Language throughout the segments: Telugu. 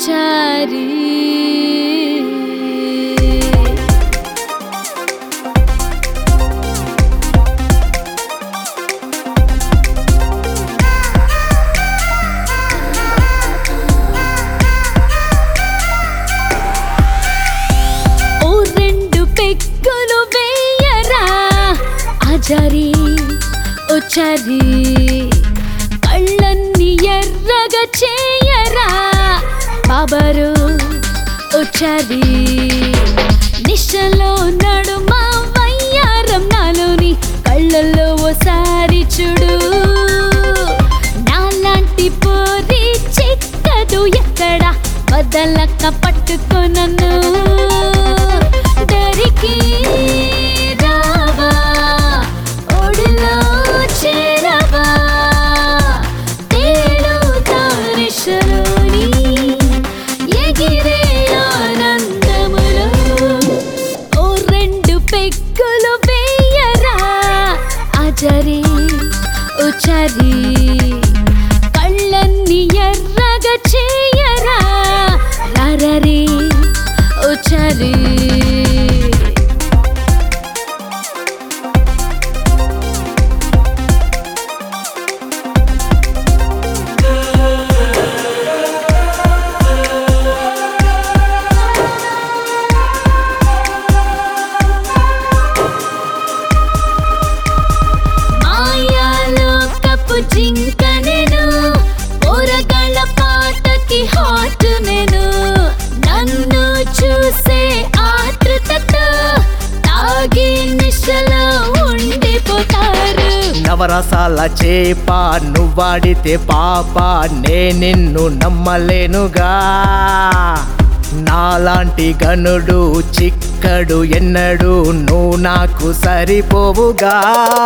చారి ఓ రెండు పెక్కులు వేయరా ఆచారి ఓ చారి కళ్ళన్ని ఎర్రగా చేయరా బాబరు ఓ చారి నిశలో నడుమ వయ్యారం నాలోని కళ్ళల్లో ఓసారి చూడు నాలాంటి పోరి చిక్కదు ఎక్కడ వదలక పట్టుకొనను దరికి రావా ఒడిలో చేరవా తేలు తారిశలోని ఎగిరే ఆనందములో ఓ రెండు పెక్కులు వేయరా ఆచరి ఉచరి కళ్ళన్ని ఎర్రగా చేయరా రరరి ఉచరి మాయాలో కప్పు జింక నేను ఊరగళ్ళ పాటకి హాట్ నేను నన్ను చూసే ఆతృతతో తాగి నిశలో ఉండిపోతారు నవరసాల చేప నువ్వాడితే పాప నే నిన్ను నమ్మలేనుగా నాలాంటి గనుడు చిక్కడు ఎన్నడు నువ్వు నాకు సరిపోవుగా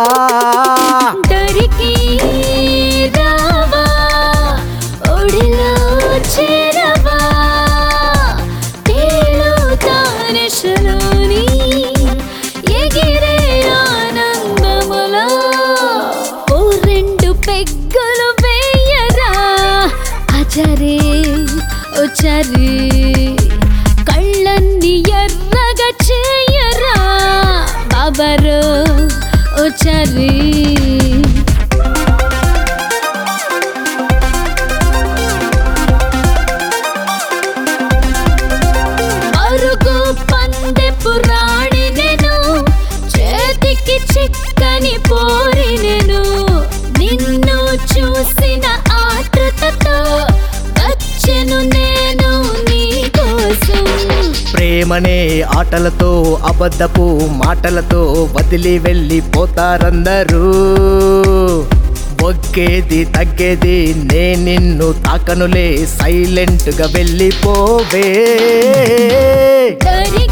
దరికి రావా ఒడిలో చేరవా తేలు తానిశలోని ఎగిరే ఆనందములో ఓ రెండు పెగ్గలు వేయరా అచరే ఉచరి కళ్ళన్ని ఎర్రగా చేయరా బాబరు ఉచరి అరుగు పందెపు రాణి నేను చేతికి చిక్కని పోరి నేను నిన్ను చూసిన ఆతృతతో వచ్చెను నేను నీ కోసం ప్రేమనే ఆటలతో అబద్ధపు మాటలతో వదిలి వెళ్ళిపోతారందరూ ఒగ్గేది తగ్గేది నే నిన్ను తాకనులే సైలెంట్ గా వెళ్ళిపోవే దరి